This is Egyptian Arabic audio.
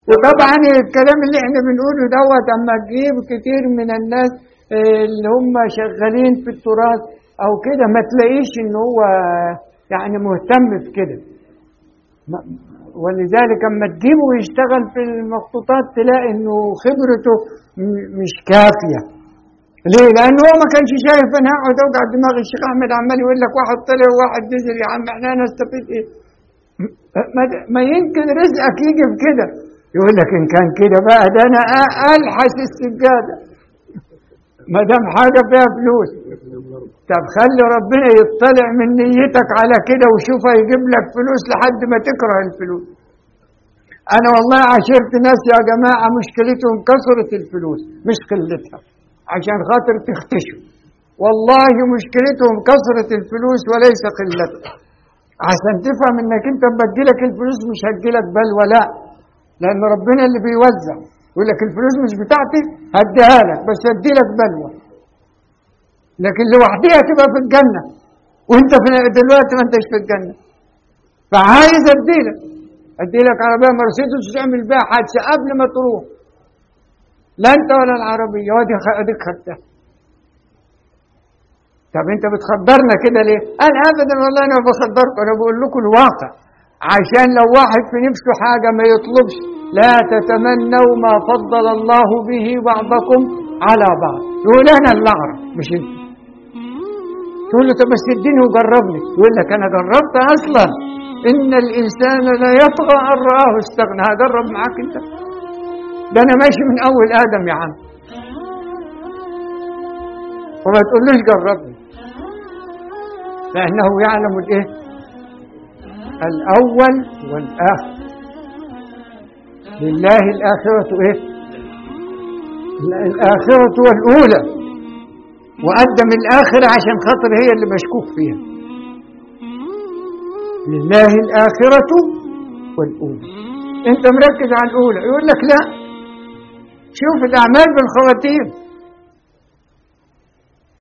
وطبعا الكلام اللي احنا بنقوله دوت اما تجيب كتير من الناس آه، اللي هم شغالين في التراث او كده ما تلاقيش ان هو يعني مهتم بكده ما- ولذلك اما تجيبه يشتغل في المخطوطات تلاقي انه خبرته م- مش كافيه ليه؟ لأنه هو ما كانش شايف أنا أقعد أوجع دماغ الشيخ أحمد عمال يقول لك واحد طلع وواحد نزل يا عم إحنا نستفيد إيه؟ ما, ما يمكن رزقك يجي بكده يقول لك إن كان كده بقى ده أنا أ- ألحس السجادة ما دام حاجة فيها فلوس طب خلي ربنا يطلع من نيتك على كده وشوفها يجيب لك فلوس لحد ما تكره الفلوس أنا والله عاشرت ناس يا جماعة مشكلتهم كثرة الفلوس مش قلتها عشان خاطر تختشوا والله مشكلتهم كثرة الفلوس وليس قلتها عشان تفهم انك انت لما تجيلك الفلوس مش هتجيلك بلوى لا لان ربنا اللي بيوزع يقول لك الفلوس مش بتاعتي هديها لك بس هديلك بلوى لكن لوحدها تبقى في الجنة وانت في دلوقتي ما انتش في الجنة فعايز اديلك اديلك عربية مرسيدس تعمل بيها حادثة قبل ما تروح لا انت ولا العربية وادي خ- اديك خدتها طب انت بتخدرنا كده ليه؟ انا ابدا والله انا ما بخدركم انا بقول لكم الواقع عشان لو واحد في نفسه حاجة ما يطلبش لا تتمنوا ما فضل الله به بعضكم على بعض يقول انا اللي اعرف مش انت تقول له طب بس اديني وجربني يقول لك انا جربت اصلا ان الانسان لا يطغى ان راه استغنى هجرب معاك انت ده انا ماشي من اول ادم يا عم وما تقولوش جربني لانه يعلم الايه الاول والاخر لله الاخره ايه الاخره والاولى وقدم الاخره عشان خاطر هي اللي مشكوك فيها لله الاخره والاولى انت مركز على الاولى يقول لك لا شوف الاعمال بالخواتيم